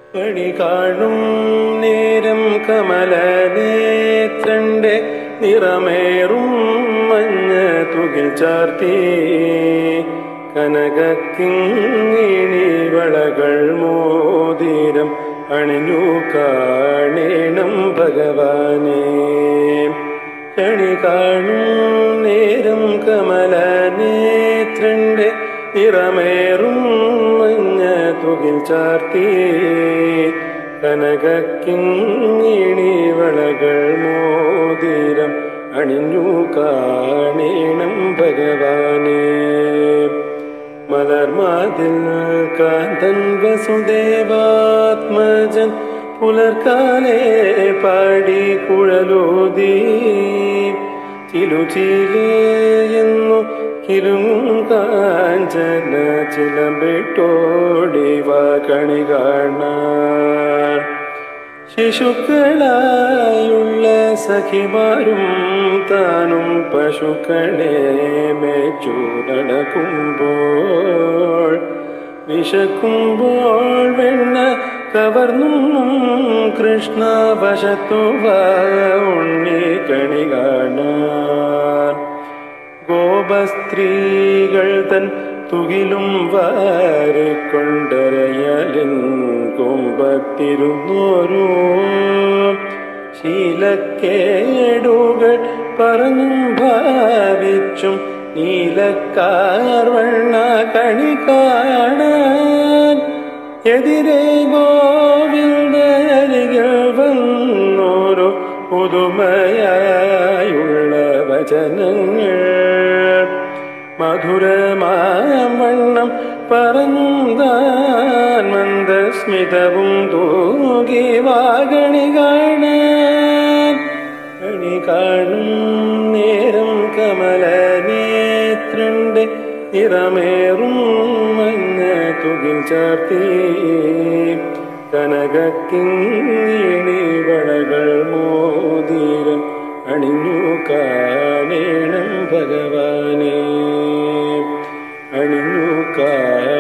പണി കാണും നേരം കമലനേത്രന്റെ നിറമേറും മഞ്ഞ തുകിൽ ചാർത്തി കനകിങ്ങിണി വളകൾ മോതിരം അണിഞ്ഞു കാണേണം ഭഗവാനെ കണി കാണും നേരം കമലനേത്രന്റെ നിറമേറും മഞ്ഞ തുകിൽ ചാർത്തി കനകിങ്ങിണി വളകൾ മോതിരം അണിഞ്ഞു കാണേണം ഭഗവാനെ മലർമാതിൽ കാന്തൻ വസുദേവാത്മജൻ പുലർക്കാലെ പാടി കുഴലോതി ചിലുചിലെന്നു കിരുങ്ങും കാഞ്ചന ചിലമ്പിട്ടോടിവ കണി കാണാൻ ശിശുക്കളായുള്ള സഖിമാരും താനും പശുക്കളെ മേച്ചു നടക്കുമ്പോൾ വിശക്കുമ്പോൾ വെണ്ണ കവർന്നും കൃഷ്ണ വശത്തുവ ഉണ്ണി കണി കാണാൻ ഗോപസ്ത്രീകൾ തൻ തുകിലും വാരിക്കൊണ്ടരയലിൻ കുമ്പത്തിരുന്നോരോ ശീലക്കേടുകൾ പറഞ്ഞും ഭാവിച്ചും നീലക്കാർവണ്ണ കണി കാണാൻ എതിരെ ഗോവിന്ദരികൾ വന്നോരോ പുതുമയായുള്ള വചനങ്ങൾ മധുരമാം വണ്ണം പറഞ്ഞും താൻ മന്ദസ്മിതവും തൂകി വാഗണി കാണാൻ കണി കാണും നേരം കമലനേത്രന്റെ നിറമേറും മഞ്ഞ തുകിൽ ചാർത്തി കനകിങ്ങിണി വളകൾ മോതിരം അണിഞ്ഞു കാണേണം ഭഗവാനെ അണിഞ്ഞു കാണ